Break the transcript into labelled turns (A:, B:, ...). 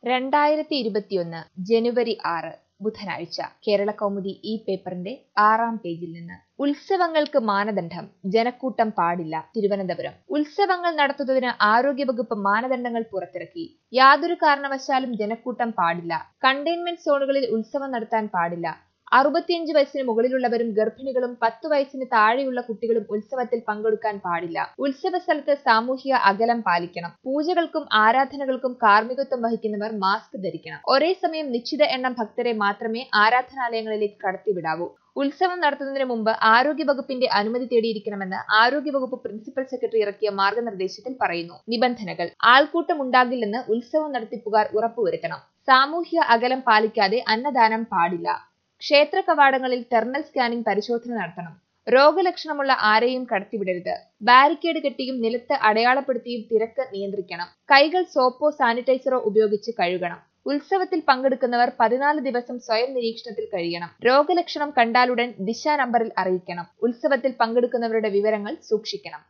A: രണ്ടായിരത്തി ഇരുപത്തിയൊന്ന് ജനുവരി ആറ് ബുധനാഴ്ച കേരള കൗമുദി ഈ പേപ്പറിന്റെ ആറാം പേജിൽ നിന്ന് ഉത്സവങ്ങൾക്ക് മാനദണ്ഡം ജനക്കൂട്ടം പാടില്ല തിരുവനന്തപുരം ഉത്സവങ്ങൾ നടത്തുന്നതിന് ആരോഗ്യവകുപ്പ് മാനദണ്ഡങ്ങൾ പുറത്തിറക്കി യാതൊരു കാരണവശാലും ജനക്കൂട്ടം പാടില്ല കണ്ടെയ്ൻമെന്റ് സോണുകളിൽ ഉത്സവം നടത്താൻ പാടില്ല അറുപത്തിയഞ്ച് വയസ്സിന് മുകളിലുള്ളവരും ഗർഭിണികളും പത്തു വയസ്സിന് താഴെയുള്ള കുട്ടികളും ഉത്സവത്തിൽ പങ്കെടുക്കാൻ പാടില്ല ഉത്സവ സ്ഥലത്ത് സാമൂഹിക അകലം പാലിക്കണം പൂജകൾക്കും ആരാധനകൾക്കും കാർമ്മികത്വം വഹിക്കുന്നവർ മാസ്ക് ധരിക്കണം ഒരേ സമയം നിശ്ചിത എണ്ണം ഭക്തരെ മാത്രമേ ആരാധനാലയങ്ങളിലേക്ക് കടത്തിവിടാവൂ ഉത്സവം നടത്തുന്നതിന് മുമ്പ് ആരോഗ്യവകുപ്പിന്റെ അനുമതി തേടിയിരിക്കണമെന്ന് ആരോഗ്യവകുപ്പ് പ്രിൻസിപ്പൽ സെക്രട്ടറി ഇറക്കിയ മാർഗനിർദ്ദേശത്തിൽ പറയുന്നു നിബന്ധനകൾ ആൾക്കൂട്ടം ഉണ്ടാകില്ലെന്ന് ഉത്സവം നടത്തിപ്പുകാർ ഉറപ്പുവരുത്തണം സാമൂഹ്യ അകലം പാലിക്കാതെ അന്നദാനം പാടില്ല ക്ഷേത്ര കവാടങ്ങളിൽ തെർമൽ സ്കാനിംഗ് പരിശോധന നടത്തണം രോഗലക്ഷണമുള്ള ആരെയും കടത്തിവിടരുത് ബാരിക്കേഡ് കെട്ടിയും നിലത്ത് അടയാളപ്പെടുത്തിയും തിരക്ക് നിയന്ത്രിക്കണം കൈകൾ സോപ്പോ സാനിറ്റൈസറോ ഉപയോഗിച്ച് കഴുകണം ഉത്സവത്തിൽ പങ്കെടുക്കുന്നവർ പതിനാല് ദിവസം സ്വയം നിരീക്ഷണത്തിൽ കഴിയണം രോഗലക്ഷണം കണ്ടാലുടൻ ദിശാ നമ്പറിൽ അറിയിക്കണം ഉത്സവത്തിൽ പങ്കെടുക്കുന്നവരുടെ വിവരങ്ങൾ സൂക്ഷിക്കണം